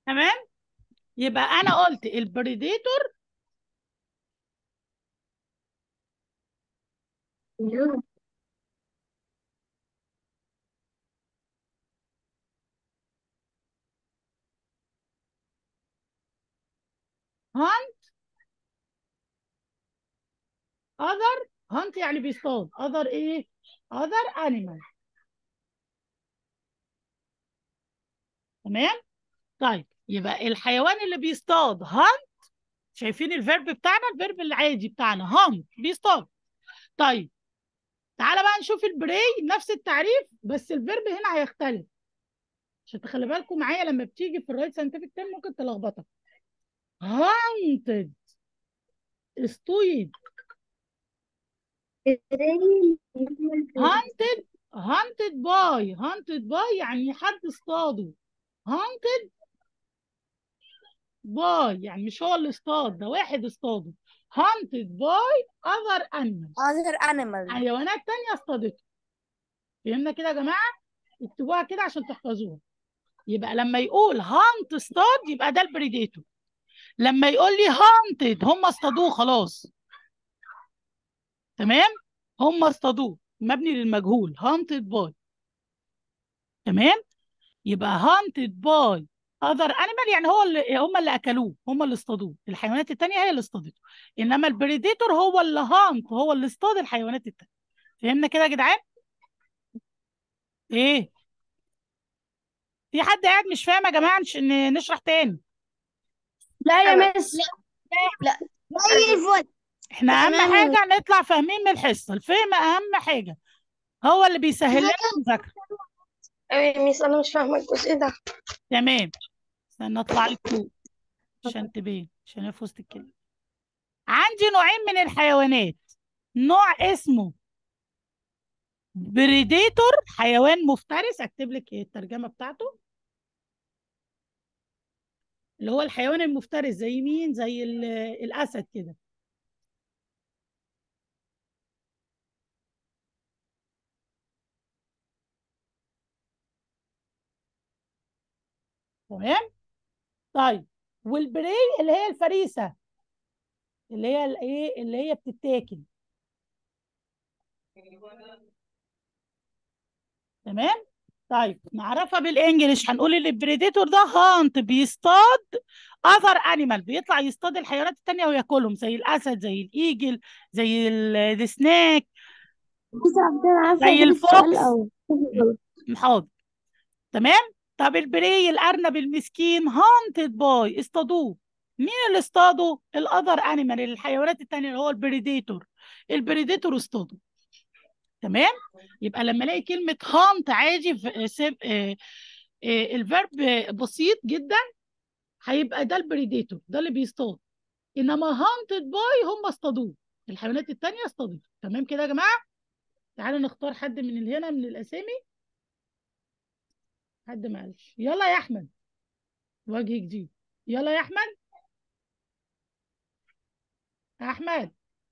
تمام يبقى انا قلت البريديتور هانت اذر هانت يعني بيصطاد اذر ايه اذر انيمال تمام طيب يبقى الحيوان اللي بيصطاد هانت شايفين الفيرب بتاعنا الفيرب العادي بتاعنا هانت بيصطاد طيب تعالى بقى نشوف البري نفس التعريف بس الفيرب هنا هيختلف عشان تخلي بالكم معايا لما بتيجي في الرايت ساينتفك تيرم ممكن تلخبطك هانتد اصطيد هانتد هانتد باي هانتد باي يعني حد اصطاده هانتد باي يعني مش هو اللي اصطاد ده واحد اصطاده هانتد باي اذر انيمال other animal حيوانات تانية اصطادته فهمنا كده يا جماعة اكتبوها كده عشان تحفظوها يبقى لما يقول هانت اصطاد يبقى ده البريديتور لما يقول لي هانتد هم اصطادوه خلاص تمام هم اصطادوه مبني للمجهول هانتد باي تمام يبقى هانتد باي اذر انيمال يعني هو اللي هم اللي اكلوه هم اللي اصطادوه الحيوانات التانية هي اللي اصطادته انما البريديتور هو اللي هانت هو اللي اصطاد الحيوانات التانية فهمنا كده يا جدعان ايه في حد قاعد مش فاهم يا جماعه نش- ن- نشرح تاني لا يا أنا- مس لا زي الفل احنا اهم تمام. حاجه نطلع فاهمين من الحصه الفهم اهم حاجه هو اللي بيسهل لنا المذاكره أيوة يا ميس أنا مش فاهمة الجزء ده تمام استنى اطلع لك فوق عشان تبين عشان هي في وسط الكلمه عندي نوعين من الحيوانات نوع اسمه بريديتور حيوان مفترس اكتب لك الترجمه بتاعته اللي هو الحيوان المفترس زي مين زي ال- الاسد كده تمام طيب والبري اللي هي الفريسه اللي هي الايه اللي هي بتتاكل تمام طيب نعرفها بالانجلش هنقول ان البريديتور ده هانت بيصطاد اذر انيمال بيطلع يصطاد الحيوانات التانية وياكلهم زي الاسد زي الايجل زي ال- السناك بس عبد الله عارفة زي أجيب السؤال الفوكس. الأول حاضر تمام طب البري الارنب المسكين هانتد باي اصطادوه مين اللي اصطاده الاذر انيمال الحيوانات التانية اللي هو البريديتور البريديتور اصطاده تمام يبقى لما الاقي كلمه هانت عادي في سيب آه آه الفيرب بسيط جدا هيبقى ده البريديتور ده اللي بيصطاد انما هانتد باي هم اصطادوه الحيوانات التانية اصطادته تمام كده يا جماعه تعالوا نختار حد من ال- هنا من الاسامي حد ما قالش يلا يا احمد وجه جديد يلا يا احمد احمد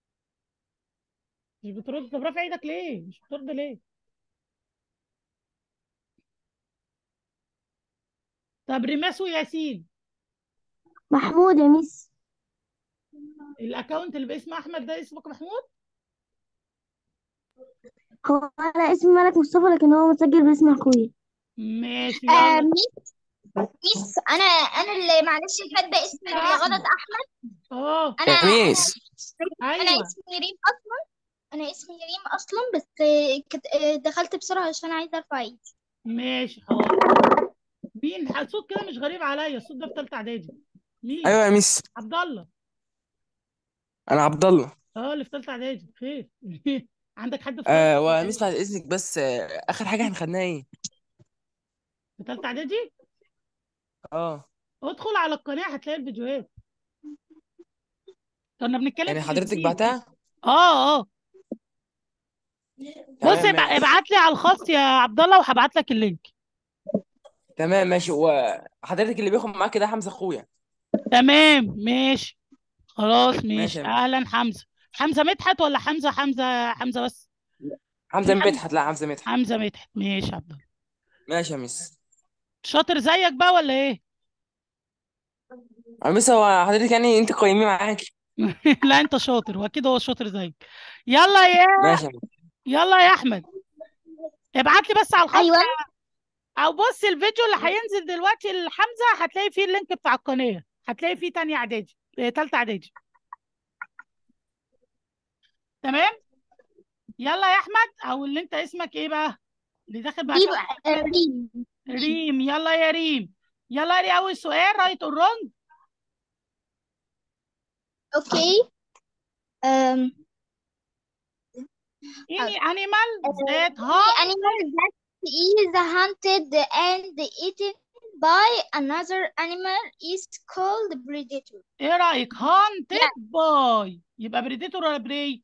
مش بترد طب رافع ايدك ليه مش بترد ليه طب ريماس وياسين محمود يا ميس الاكونت اللي باسم احمد ده اسمك محمود هو أنا اسمي ملك مصطفى لكن هو متسجل باسم أخويا ماشي آه، يلا ميس ميس انا انا اللي معلش كاتبه اسمي غلط احمد اه انا يا انا ميس انا ايوه اسمي ريم اصلا انا اسمي ريم اصلا بس آه، كت... آه، دخلت بسرعه عشان عايزه ارفع ايدي ماشي حاضر مين الصوت كده مش غريب عليا الصوت ده في ثالثه اعدادي مين ايوه يا ميس عبد الله انا عبد الله اه اللي في ثالثه اعدادي خير عندك حد في آه ثالثه وميس بعد اذنك بس آه اخر حاجه احنا خدناها ايه في ثالثه اعدادي اه ادخل على القناه هتلاقي الفيديوهات كنا بنتكلم يعني في حضرتك الانجليزي بعتها اه اه بص تمام ابع- ماشي ابعت لي على الخاص يا عبد الله وهبعت لك اللينك تمام ماشي وحضرتك اللي بياخد معاك ده حمزه اخويا تمام ماشي خلاص ماشي ماشي يا ميس اهلا حمزه حمزه مدحت ولا حمزه حمزه حمزه بس حمزه في حمزه مدحت لا حمزه مدحت حمزه مدحت ماشي يا عبد الله ماشي يا ميس شاطر زيك بقى ولا ايه بس هو حضرتك يعني انت قيمي معاكي لا انت شاطر واكيد هو شاطر زيك يلا يا ماشي يا يلا يا احمد ابعت لي بس على الخاص ايوه او بص الفيديو اللي هينزل دلوقتي لحمزه هتلاقي فيه اللينك بتاع القناه هتلاقي فيه تانية اعدادي اه، تالتة اعدادي تمام يلا يا احمد او اللي انت اسمك ايه بقى اللي داخل بعد دي بقى آه، ريم ريم يلا يا ريم يلا يا ريم اول سؤال رايت اور رونج اوكي um, any animal that the hunt animal that is hunted and eaten by another animal is called predator ايه رايك hunted by يبقى بريديتور ولا بري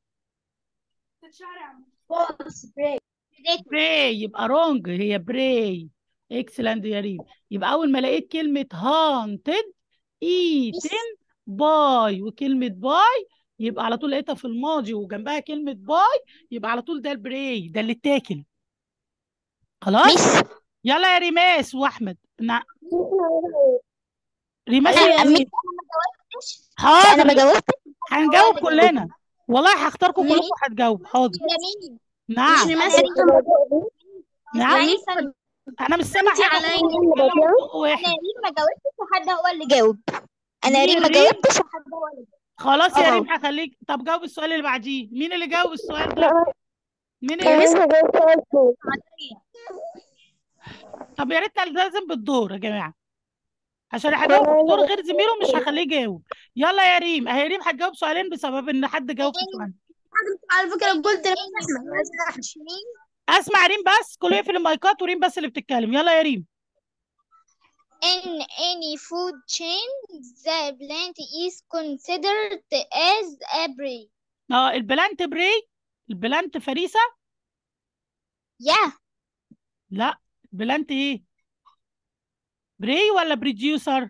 predator بري يبقى رونج هي بري اكسلنت يا ريم يبقى اول ما لقيت كلمه هانتد ايتن باي وكلمه باي يبقى على طول لقيتها في الماضي وجنبها كلمه باي يبقى على طول ده البري ده اللي اتاكل خلاص ميس يلا يا ريماس واحمد نعم ريماس انا يا- ميس انا ما جاوبتش حاضر انا ما جاوبتش هنجاوب كلنا والله هختاركم كلكم هتجاوب حاضر يا مين نعم مش نعم ميس انا انا مش سامع انتي حاجه عليا خالص. أنا بقول واحد انا ريم ما جاوبتش وحد هو اللي جاوب انا مين ريم ما ريم؟ جاوبتش وحد هو اللي جاوب خلاص يا اه. ريم هخليك طب جاوب السؤال اللي بعديه مين اللي جاوب السؤال ده مين اللي جاوب طب يا ريت تلتزم بالدور يا جماعه عشان اللي هجاوب بالدور غير زميله مش هخليه يجاوب يلا يا ريم اهي ريم هتجاوب سؤالين بسبب ان حد جاوب في سؤال على فكرة قلت لأحمد ما يسمعش اسمع ريم بس كله يقفل المايكات وريم بس اللي بتتكلم يلا يا ريم In any food chain, the plant is considered as a prey. اه البلانت بري البلانت فريسه Yeah, لا بلانت ايه بري ولا بريديوسر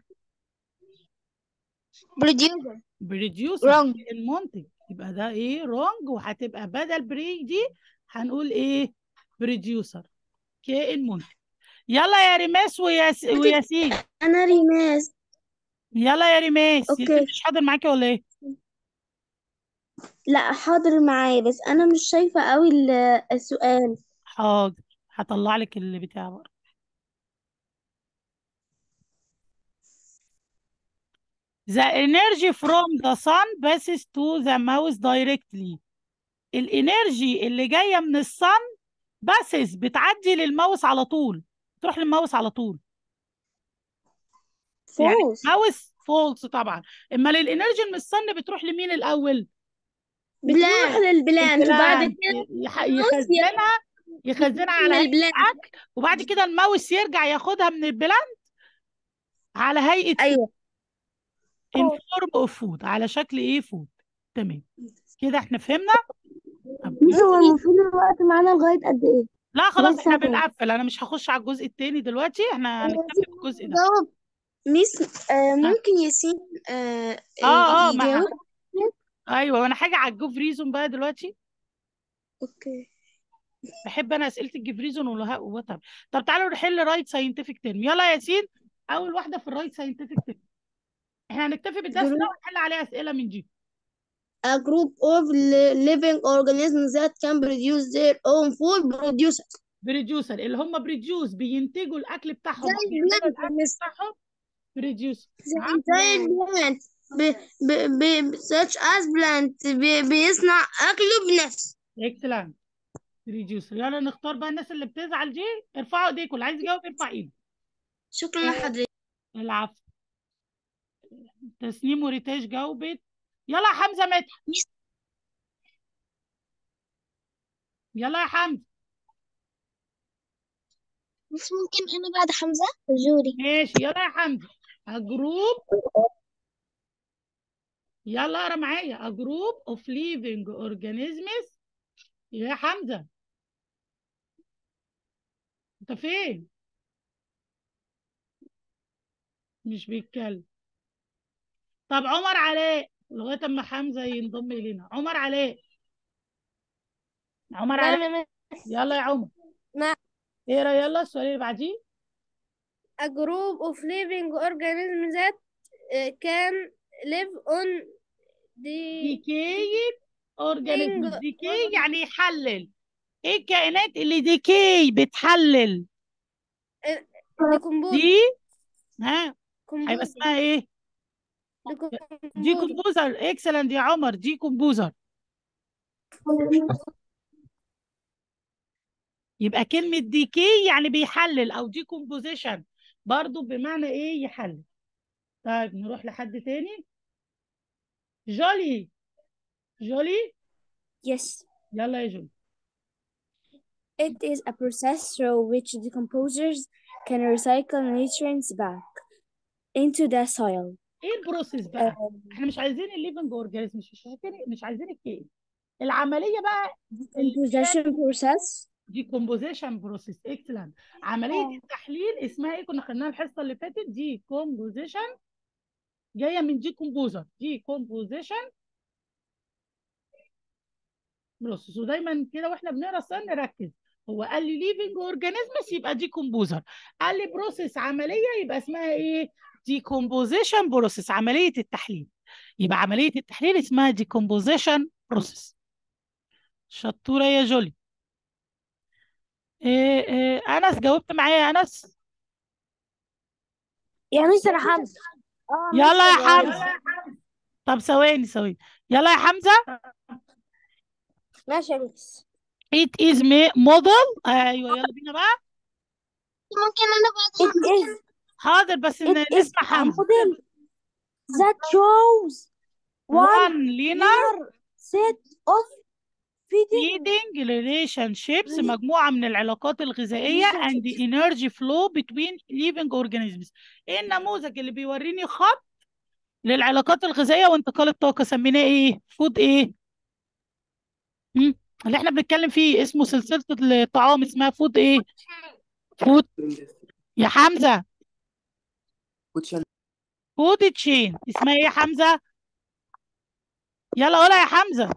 producer. بريديوسر Wrong. المنتج يبقى ده ايه رونج وهتبقى بدل بري دي هنقول ايه بريديوسر كائن منتج يلا يا ريماس وياس... وياسين أنا ريماس يلا يا ريماس أوكي. ياسين مش حاضر معاكي ولا ايه لا حاضر معايا بس أنا مش شايفة قوي ال- السؤال حاضر هطلع لك اللي بتاع بقى. The energy from the sun passes to the mouse directly. الانرجي اللي جايه من الصن باسز بتعدي للماوس على طول تروح للماوس على طول يعني فوز ماوس فولس طبعا اما الانرجي من الصن بتروح لمين الاول بتروح للبلانت وبعد البلانت. كده يح- يخزنها يخزنها على هيئه للبلانت اكل وبعد كده الماوس يرجع ياخدها من البلانت على هيئه أيوه in form of food على شكل ايه فود تمام كده احنا فهمنا طب مش هو المفروض الوقت معانا لغاية قد ايه؟ لا خلاص بس احنا هتم. بنقفل انا مش هخش على الجزء التاني دلوقتي احنا هنكتفي بالجزء ده جاوب ميس آه ممكن ياسين آه اه اه ما يجاوب ايوه وانا حاجه على الجوف ريزون بقى دلوقتي اوكي بحب انا اسئله الجيف ريزون والهاء وطب طب تعالوا نحل رايت ساينتفك ترم يلا يا ياسين اول واحده في الرايت ساينتفك ترم احنا هنكتفي بالدرس ده ونحل عليه اسئله من دي A group of li- living organisms that can produce their own food producers بريديوسر اللي هم بريديوس بينتجوا الاكل بتاعهم زي أو بيعملوا البلانت الاكل مس- بتاعهم بريديوس زي زي البلانت ب ب ب such as plant بي بيصنع أكله بنفسه اكسلنت بريديوسر يلا نختار بقى الناس اللي بتزعل دي ارفعوا ايديكم اللي عايز يجاوب يرفع ايده شكرا لحضرتك العفو تسنيم وريتاج جاوبت يلا يا حمزه مدحت يلا يا حمزه مش ممكن أنا بعد حمزة جوري ماشي يلا يا حمزه جروب يلا اقرا معايا a group of living organisms يا حمزه انت فين مش بيتكلم طب عمر علاء لغايه اما حمزه ينضم الينا عمر علاء عمر علاء يلا يا عمر نعم. اقرا يلا السؤال اللي بعديه A group of living organisms that can live on the ديكيد اورجانيزم Ing- ديكي يعني يحلل ايه الكائنات اللي ديكي بتحلل decompose دي ها هيبقى decompose اسمها ايه دي decompose كومبوزر اكسلنت يا عمر دي كومبوزر يبقى كلمة ديكي يعني بيحلل أو دي كومبوزيشن برضو بمعنى إيه يحلل طيب نروح لحد تاني جولي جولي Yes, يلا يا جولي it is a process through which decomposers can recycle nutrients back into the soil. إيه البروسيس بقى؟ إحنا مش عايزين الليفنج أورجانيزم مش مش عايزين مش عايزين الكائن العملية بقى Decomposition process. دي كومبوزيشن بروسيس اكسلنت عملية التحليل اسمها إيه كنا خدناها الحصة اللي فاتت دي كومبوزيشن جاية من دي كومبوزر دي كومبوزيشن بروسيس ودايما كده واحنا بنقرا السؤال نركز هو قال لي ليفنج اورجانيزمز يبقى دي كومبوزر قال لي بروسيس عمليه يبقى اسمها ايه دي كومبوزيشن بروسيس عمليه التحليل يبقى عمليه التحليل اسمها دي كومبوزيشن بروسيس شطوره يا جولي إيه إيه انس جاوبت معايا يا انس يا مستر حمزة يلا يا حمزه طب ثواني ثواني يلا يا حمزه ماشي يا ميس it is ma- model ايوه يلا بينا بقى ممكن أنا بعد It is حاضر بس ن- it is نسمع a حمزه model that shows one one linear set of feeding feeding relationships مجموعة من العلاقات الغذائية and the energy flow between living organisms ايه النموذج اللي بيوريني خط للعلاقات الغذائية وانتقال الطاقة سميناه ايه فود ايه هم؟ اللي احنا بنتكلم فيه اسمه سلسلة الطعام اسمها فود ايه فود يا حمزة كوتشن فود تشين اسمها ايه يا حمزة يلا قولها يا حمزة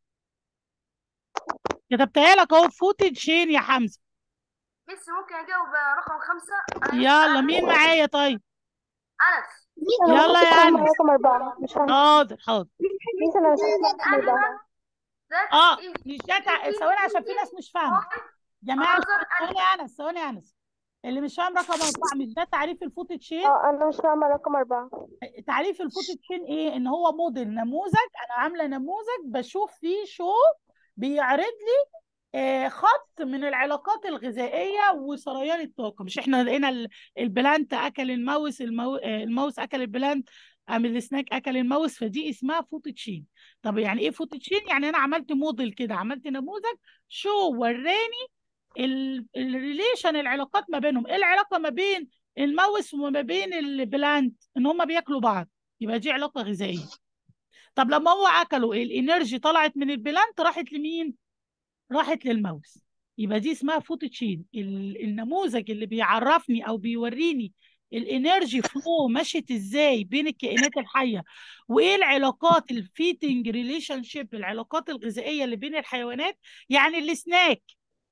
كتبتها لك اهو فود تشين يا حمزة بس ممكن اجاوب رقم خمسة يلا مين معايا طيب انس يلا يا أنس رقم أربعة مش فاهمة حاضر حاضر ميس أنا مش فاهمة رقم أربعة اه مش ده تع- ثواني عشان في ناس مش فاهمه جماعه ثواني يا انس ثواني يا انس اللي مش فاهم رقم اربعه مش ده تعريف الفوت تشين اه أنا مش فاهمة رقم أربعة تعريف الفوت تشين ايه ان هو موديل نموذج انا عامله نموذج بشوف فيه شو بيعرض لي آه، خط من العلاقات الغذائيه وسريان الطاقه مش احنا لقينا ال- البلانت اكل الماوس المو... آه، الماوس اكل البلانت قام السناك اكل الماوس فدي اسمها فوت تشين طب يعني ايه فوت تشين يعني انا عملت موديل كده عملت نموذج شو وراني ال- الريليشن العلاقات ما بينهم ايه العلاقه ما بين الماوس وما بين البلانت ان هم بياكلوا بعض يبقى دي علاقه غذائيه طب لما هو اكلوا الانرجي طلعت من البلانت راحت لمين راحت للماوس يبقى دي اسمها فوت تشين ال- النموذج اللي بيعرفني او بيوريني الانرجي فلو مشيت ازاي بين الكائنات الحيه وايه العلاقات الفيتنج ريليشن شيب العلاقات الغذائيه اللي بين الحيوانات يعني السناك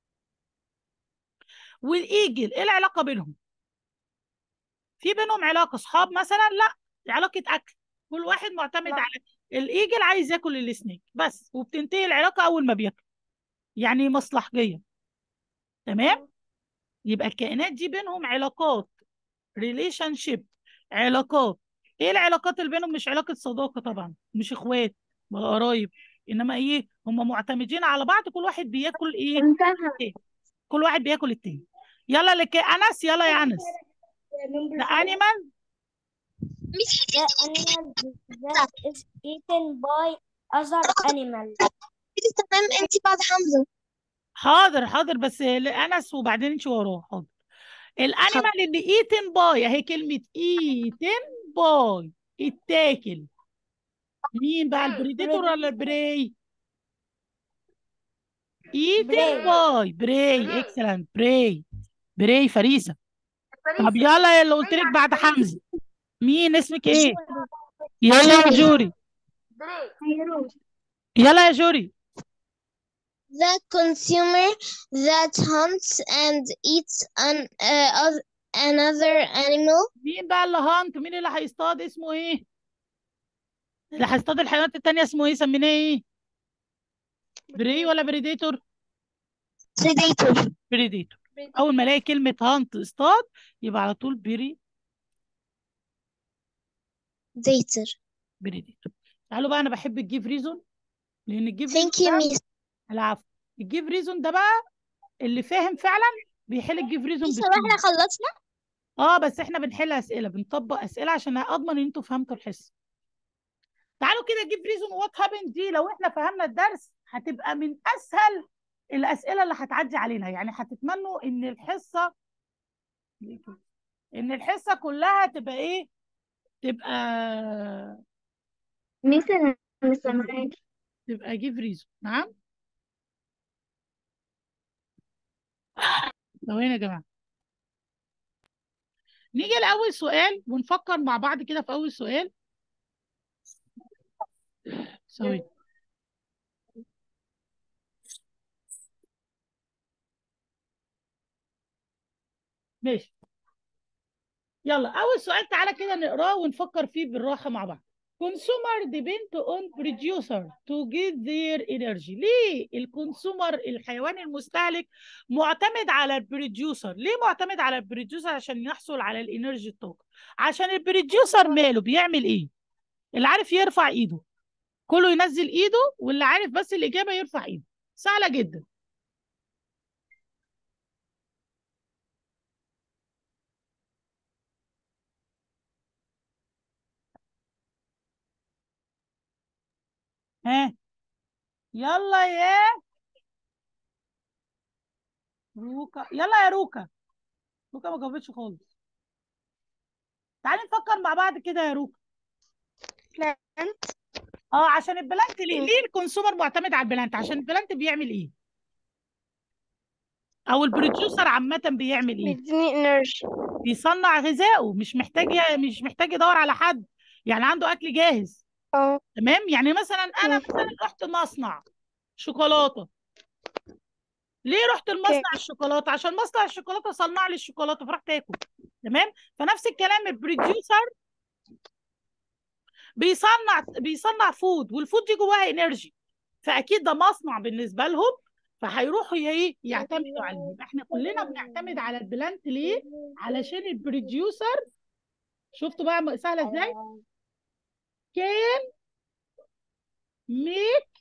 والايجل ايه العلاقه بينهم في بينهم علاقه صحاب مثلا لا دي علاقه اكل كل واحد معتمد على الايجل عايز ياكل السنيك بس وبتنتهي العلاقه اول ما بياكل يعني مصلحجيه تمام يبقى الكائنات دي بينهم علاقات ريليشن شيب علاقات ايه العلاقات اللي بينهم مش علاقه صداقه طبعا مش اخوات ولا قرايب انما ايه هم معتمدين على بعض كل واحد بياكل ايه انتهى كل واحد بياكل التاني يلا لك انس يلا يا انس the animal مش The animal that is eaten by other animal حكيتي تمام انت بعد حمزة حاضر حاضر بس لأنس وبعدين انت وراه حاضر الانيمال اللي ايتن باي اهي كلمة ايتن باي اتاكل مين بقى البريديتور ولا البري ايتن باي بري اكسلنت بري بري فريسة طب يلا اللي قلت لك بعد حمزة مين اسمك ايه يلا يا جوري يلا يا جوري The consumer that hunts and eats an, uh, oth- another animal مين بقى اللي هانت مين اللي هيصطاد اسمه ايه اللي هيصطاد الحيوانات التانية اسمه ايه سميناه ايه بري ولا بريديتور predator بريديتور اول ما الاقي كلمة هانت اصطاد يبقى على طول بري predator بريديتور تعالوا بقى انا بحب الجيف ريزون لان الجيف thank you ريزون ده miss العفو الجيف ريزون ده بقى اللي فاهم فعلا بيحل الجيف ريزون miss هو احنا بسهولة خلصنا اه بس احنا بنحل اسئله بنطبق اسئله عشان اضمن ان انتوا فهمتوا الحصه تعالوا كده جيف ريزون وات هابن دي لو احنا فهمنا الدرس هتبقى من اسهل الاسئله اللي هتعدي علينا يعني هتتمنوا ان الحصه ان الحصه كلها تبقى ايه تبقى ميس أنا مش سامعاك تبقى جيف ريزون نعم ثواني يا جماعه نيجي لاول سؤال ونفكر مع بعض كده في اول سؤال ثواني ماشي يلا اول سؤال تعالى كده نقراه ونفكر فيه بالراحه مع بعض consumer depend on producer to get their energy ليه الكونسومر الحيوان المستهلك معتمد على البروديوسر ليه معتمد على البروديوسر عشان يحصل على الانرجي الطاقه عشان البروديوسر ماله بيعمل ايه اللي عارف يرفع ايده كله ينزل ايده واللي عارف بس الاجابه يرفع ايده سهله جدا ها يلا يا روكا يلا يا روكا روكا ما جاوبتش خالص تعالي نفكر مع بعض كده يا روكا بلانت اه عشان البلانت ليه ليه الكونسومر معتمد على البلانت عشان البلانت بيعمل ايه او البروديوسر عامه بيعمل ايه بيديني انرجي بيصنع غذائه مش محتاج مش محتاج يدور على حد يعني عنده اكل جاهز اه تمام يعني مثلا انا مثلا رحت مصنع شوكولاته ليه رحت المصنع الشوكولاته عشان مصنع الشوكولاته صنع لي الشوكولاته فرحت اكل تمام فنفس الكلام البروديوسر بيصنع بيصنع فود والفود دي جواها انرجي فاكيد ده مصنع بالنسبه لهم فهيروحوا ايه يعتمدوا عليه يبقى احنا كلنا بنعتمد على البلانت ليه علشان البروديوسر شفتوا بقى سهله ازاي كان ميك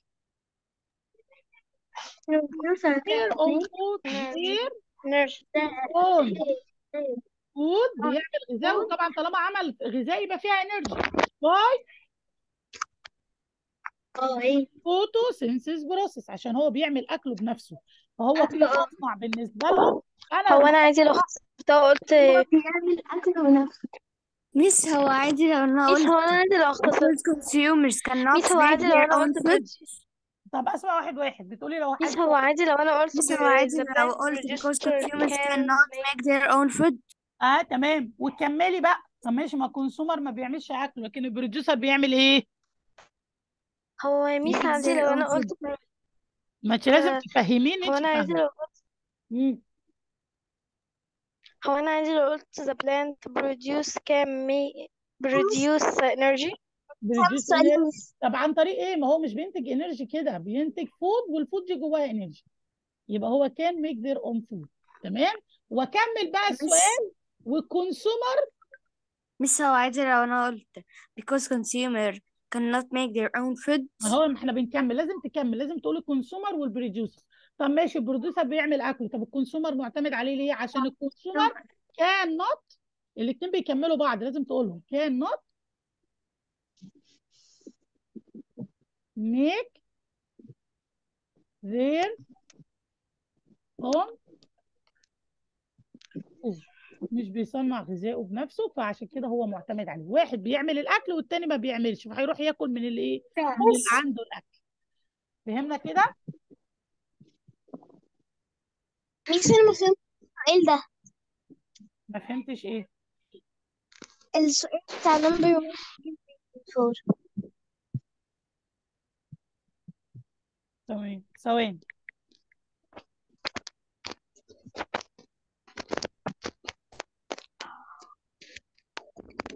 their own food their انرجي own food بيعمل غذاء وطبعا طالما عمل غذاء يبقى فيها انرجي باي اه ايه فوتوسينثيس بروسيس عشان هو بيعمل اكله بنفسه فهو أكل، اه. كمصنع بالنسبه لهم انا هو انا عايزة لو كنت قلت بيعمل أكله بنفسه ميس هو عادي لو انا ميس قلت هو انا عايزة لو اختصر because consumers cannot ميس هو make عادي لو their انا own قلت food بروديوس طب اسمع واحد واحد بتقولي لو ميس حد هو عادي لو انا قلت ميس ب- هو عادي the لو plant قلت because producer consumers can cannot make make their own food اه تمام وكملي بقى طب ماشي ما الكونسومر ما بيعملش اكل لكن البروديوسر بيعمل ايه هو يا ميس make عادي their لو own انا food قلت برو- ما انت لازم آه، تفهميني هو انت انا عايزة فاهمه لو قلت مم. هو انا عايزة لو قلت the plant produce can make produce energy بروديوس سؤال انرجي ميس طب عن طريق ايه ما هو مش بينتج انرجي كده بينتج فود والفود دي جواها انرجي يبقى هو كان ميك ذير اون فود تمام واكمل بقى ميس السؤال والكونسومر ميس هو عادي لو انا قلت because consumer cannot make their own food ما هو احنا بنكمل لازم تكمل لازم تقولي الكونسومر والبروديوسر طب ماشي البروديوسر بيعمل اكل طب الكونسومر معتمد عليه ليه عشان الكونسومر كان نوت الاثنين بيكملوا بعض لازم تقولهم كان نوت make their own food. مش بيصنع غذائه بنفسه فعشان كده هو معتمد عليه واحد بيعمل الاكل والتاني ما بيعملش فهيروح ياكل من اللي ايه من اللي عنده الاكل فهمنا كده ميس انا ما فهمت السؤال ده ما فهمتش ايه السؤال بتاع نمبر فور ثواني ثواني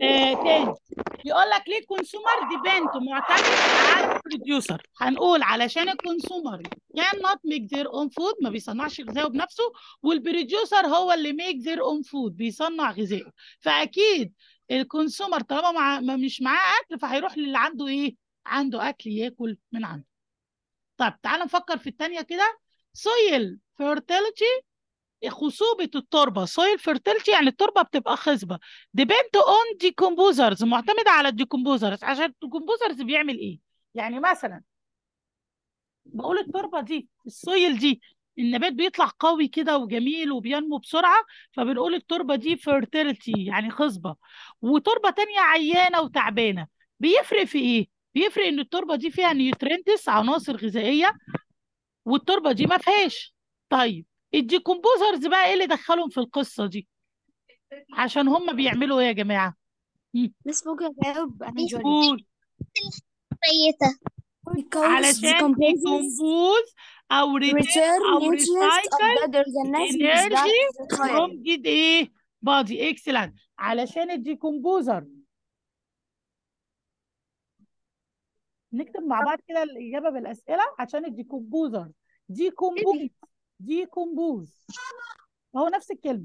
آه تاني يقول لك ليه الكونسيومر ديبند معتمد على البروديوسر هنقول علشان الكونسيومر كان نوت ميك ذير اون فود ما بيصنعش غذائه بنفسه والبروديوسر هو اللي ميك ذير اون فود بيصنع غذائه فاكيد الكونسيومر طالما مع... ما مش معاه اكل فهيروح للي عنده ايه عنده اكل ياكل من عنده طب تعال نفكر في الثانيه كده soil fertility خصوبة التربة soil fertility يعني التربة بتبقى خصبة depend on decomposers معتمدة على الديكمبوزرز عشان الديكمبوزرز بيعمل ايه يعني مثلا بقول التربة دي السويل دي النبات بيطلع قوي كده وجميل وبينمو بسرعة فبنقول التربة دي fertility يعني خصبة وتربة تانية عيانة وتعبانة بيفرق في ايه؟ بيفرق ان التربة دي فيها نيوترينتس عناصر غذائية والتربة دي ما فيهاش طيب الديكمبوزرز بقى ايه اللي دخلهم في القصة دي عشان هم بيعملوا ايه يا جماعة مم. بس ممكن أجاوب أنا جولي قول ميتة because علشان decomposers decompose او return return او nutrients of recycle dead organisms back energy to the soil from dead ايه body excellent علشان الديكمبوزر نكتب مع بعض كده الإجابة بالأسئلة عشان الديكمبوزر ديكمبوز ديكمبوز هو نفس الكلمة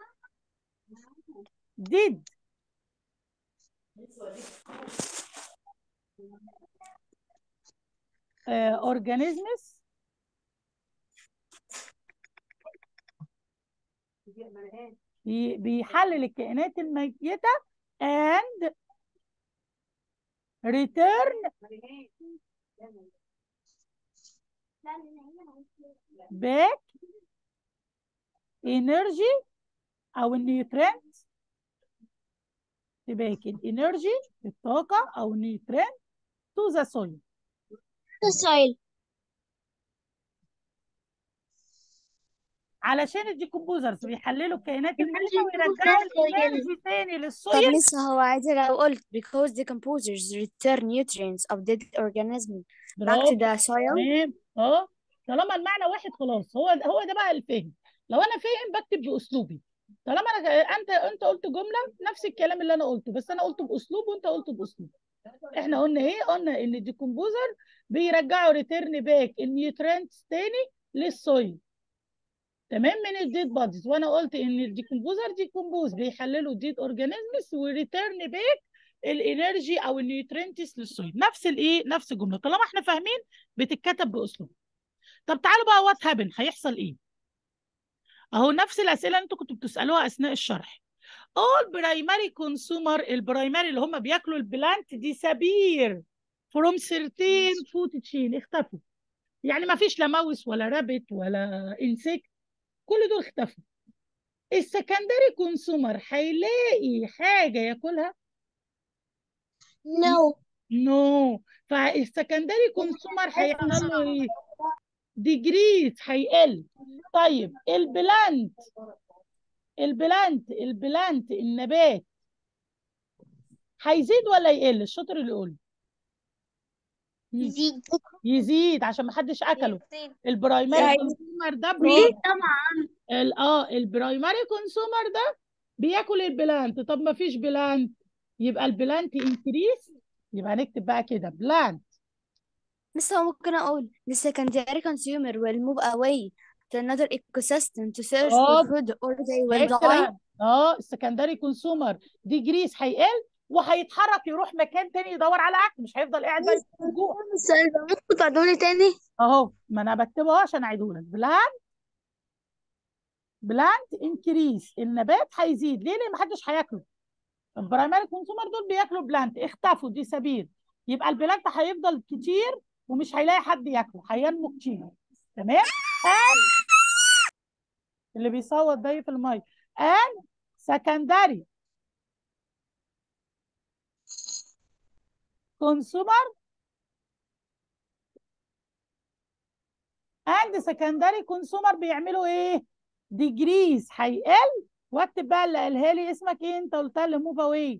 did uh, organisms بي- بيحلل الكائنات الميتة and return back energy أو النيوترينت back الانرجي الطاقة أو النيوترينت to the soil soil علشان الديكمبوزرز بيحللوا الكائنات الميتة ويرجعوا الانرجي تاني طب للسويل لسه هو عادي لو قلت because decomposers return nutrients of dead organisms back to برافو the soil تمام اه طالما المعنى واحد خلاص هو هو ده بقى الفهم لو انا فاهم بكتب باسلوبي طالما انا انت انت قلت جمله نفس الكلام اللي انا قلته بس انا قلته باسلوب وانت قلته باسلوب احنا قلنا ايه قلنا ان الديكمبوزر بيرجعوا ريتيرن باك النيوترينتس تاني للسويل تمام من الديد باديز وانا قلت ان الديكمبوزر ديكمبوز بيحللوا الديد اورجانيزمز وريتيرن باك الانرجي او النيوترينتس للسويل نفس الايه نفس الجمله طالما احنا فاهمين بتتكتب باسلوب طب تعالوا بقى وات هابن هيحصل ايه اهو نفس الاسئله اللي انتوا كنتوا بتسالوها اثناء الشرح all primary consumer البرايمري اللي هم بياكلوا البلانت دي سبير from certain food chain اختفوا يعني ما فيش لا ماوس ولا رابت ولا انسكت كل دول اختفوا السكندري كونسومر هيلاقي حاجه ياكلها no نو no. فالسكندري كونسومر هيحصل له ايه ديجريز هيقل طيب البلانت البلانت البلانت النبات هيزيد ولا يقل الشاطر اللي يقول مم. يزيد يزيد عشان ما حدش اكله البرايمري يعني كونسومر ده ليه برو طبعا ال- اه البرايمري كونسومر ده بياكل البلانت طب ما فيش بلانت يبقى البلانت انكريس يبقى نكتب بقى كده بلانت لسه هو ممكن أقول the secondary consumer will move away to another ecosystem to search for برافو food or they will die اكسلنت اه السكندري كونسومر ديجريس هيقل وهيتحرك يروح مكان تاني يدور على اكل مش هيفضل قاعد بقى يموت جوع السؤال ده ممكن تعدوني تاني اهو ما انا بكتبه اهو عشان اعيده لك بلانت بلانت انكريس النبات هيزيد ليه لان محدش هياكله البرايمري كونسومر دول بياكلوا بلانت اختفوا دي سبيل يبقى البلانت هيفضل كتير ومش هيلاقي حد ياكله هينمو كتير تمام and اللي بيصوت ده في الميه and secondary consumer and secondary consumer بيعملوا ايه ديجريز هيقل واكتب بقى اللي قالها لي اسمك ايه انت قلتها لي موف اواي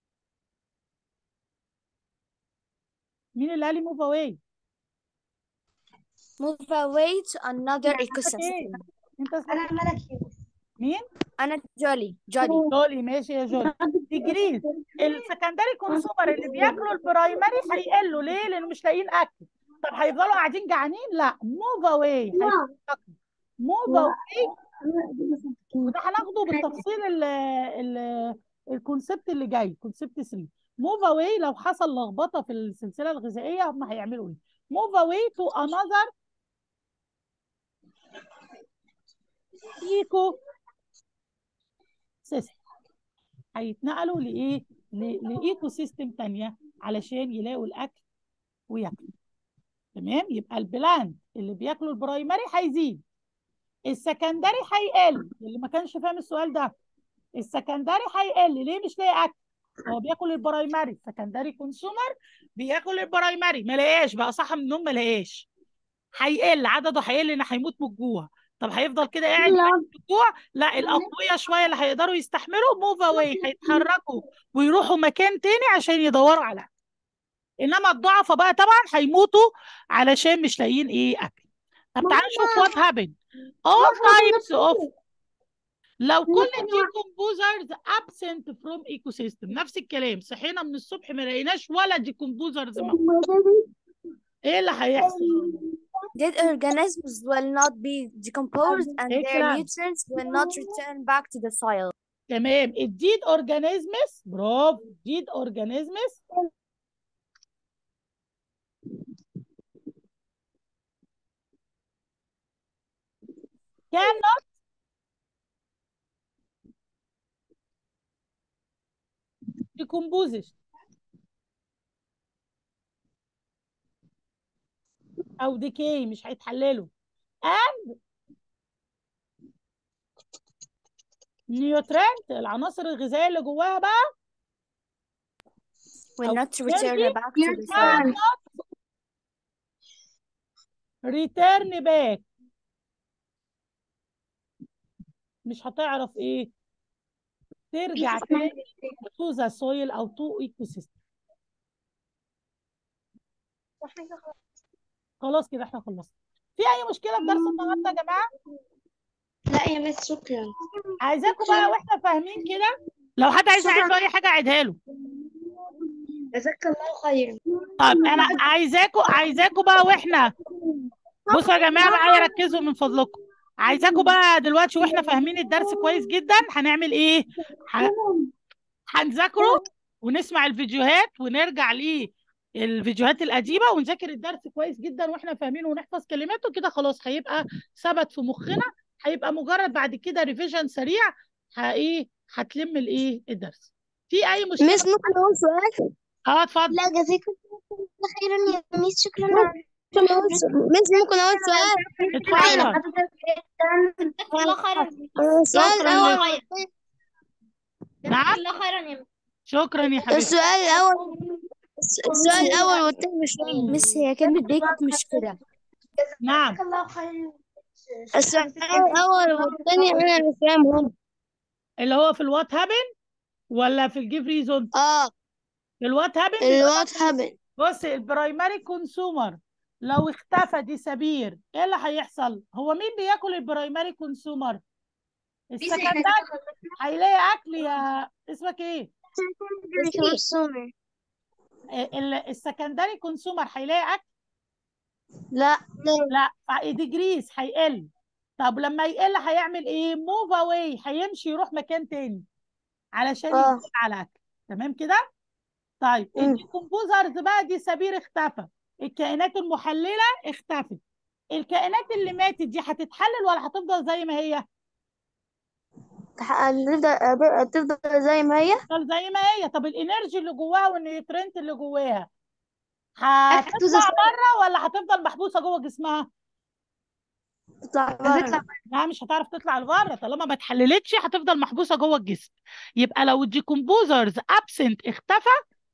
مين اللي قال لي موف اواي move away to another اسمك ايه ecosystem انت اسمك أنا إيه؟ ملك يوسف مين أنا جولي جولي جولي ماشي يا جولي ديجريز السكندري كونسومر اللي بياكلوا البرايمري هيقلوا ليه؟ لان مش لاقيين اكل طب هيفضلوا قاعدين جعانين؟ لا موف اواي موف اواي وده هناخده بالتفصيل ال ال الكونسبت اللي جاي كونسبت 3 موف اواي لو حصل لخبطه في السلسله الغذائيه هم هيعملوا ايه؟ موف اواي تو انذر ايكو سيستم هيتنقلوا لايه؟ ل- لايكو سيستم تانية علشان يلاقوا الاكل وياكلوا تمام يبقى البلانت اللي بياكلوا البرايمري هيزيد السكندري هيقل اللي ما كانش فاهم السؤال ده السكندري هيقل ليه مش لاقي اكل هو بياكل البرايمري السكندري كونسومر بياكل البرايمري ما لقاش بقى صح من النوم ما لقاش هيقل عدده هيقل لان هيموت من الجوع طب هيفضل كده قاعد يموت من الجوع لا الاقوياء شويه اللي هيقدروا يستحملوا موف اواي هيتحركوا ويروحوا مكان تاني عشان يدوروا على أكل. انما الضعفاء بقى طبعا هيموتوا علشان مش لاقيين ايه اكل طب تعالوا نشوف وات هابن all types of لو كل decomposers absent from ecosystem نفس الكلام صحينا من الصبح ما لقيناش ولا decomposers موجود. ايه اللي هيحصل Dead organisms will not be decomposed and their Excellent. nutrients will not return back to the soil. تمام الديد اورجانيزمز برافو ديد اورجانيزمز cannot decompose او decay مش هيتحللوا and nutrient العناصر الغذائيه اللي جواها بقى Will أو not return energy back to the soil. cannot return back مش هتعرف ايه ترجع تاني to the soil او to ecosystem خلاص كده احنا خلصنا في اي مشكله في درس النهارده يا جماعه لا يا بس شكرا عايزاكم بقى واحنا فاهمين كده لو حد عايز يعيد له اي حاجه عيدها له جزاك الله خير طيب انا عايزاكم عايزاكم بقى واحنا بصوا يا جماعه معايا ركزوا من فضلكم عايزاكم بقى دلوقتي واحنا فاهمين الدرس كويس جدا هنعمل ايه ه- هنذاكره ونسمع الفيديوهات ونرجع للفيديوهات القديمه ونذاكر الدرس كويس جدا واحنا فاهمينه ونحفظ كلماته كده خلاص هيبقى ثبت في مخنا هيبقى مجرد بعد كده ريفيجن سريع ه- ايه هتلم الايه الدرس في اي مشكله مس ممكن اقول سؤال اه اتفضل لا جزاك الله خيرا يا ميس شكرا ممكن أقول سؤال مس ممكن اقول سؤال اتفضل جزاك الله خيرا السؤال شكرا الاول لك. جزاك نعم الله خيرا يا ميس شكرا يا حبيبتي السؤال الاول السؤال الاول والتاني مش فاهم مس هي كلمة بيكت مش كده نعم الله خيرا السؤال الاول والتاني انا مش فاهمهم اللي هو في الوات هابن ولا في الجيف ريزون اه في الوات هابن الوات هابن بص البرايمري كونسومر لو اختفى دي سبير ايه اللي هيحصل هو مين بياكل البرايمري كونسومر السكندري هيلاقي اكل يا اسمك ايه ال- السكندري كونسومر هيلاقي اكل لا لا ديجريس هيقل طب لما يقل هيعمل ايه موف اواي هيمشي يروح مكان تاني علشان آه. يدور على اكل تمام كده طيب مم. الديكمبوزرز بقى دي سبير اختفى الكائنات المحلله اختفت الكائنات اللي ماتت دي هتتحلل ولا هتفضل زي ما هي تح- تفضل تفضل زي ما هي تفضل زي ما هي طب الانرجي اللي جواها والنيوترينت اللي جواها هتطلع بره ولا هتفضل محبوسه جوه جسمها تطلع بره لا مش هتعرف تطلع لبره طالما ما اتحللتش هتفضل محبوسه جوه الجسم يبقى لو الديكمبوزرز ابسنت اختفى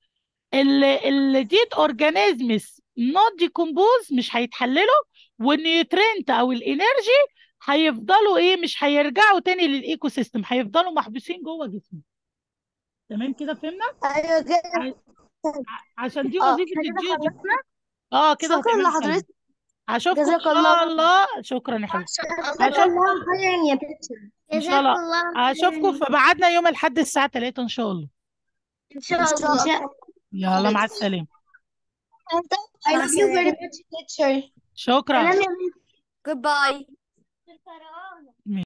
الديد اورجانيزمز نوت ديكمبوز مش هيتحللوا والنيوترينت او الانرجي هيفضلوا ايه مش هيرجعوا تاني للايكو سيستم هيفضلوا محبوسين جوه جسمه تمام كده فهمنا ايوه كده عشان دي اه وظيفه احنا كده الجيو خلصنا اه كده شكرا تمام لحضرتك سلام. هشوفكم جزاك ان شاء الله الله شكرا يا حبيبي جزاك هشوف الله خيرا يا تيتشر ان شاء الله هشوفكم في ميعادنا يوم الاحد الساعه 3 ان شاء الله إن شاء الله يلا مع السلامه I love you very much teacher شكرا سلام يا Goodbye. الفراعنة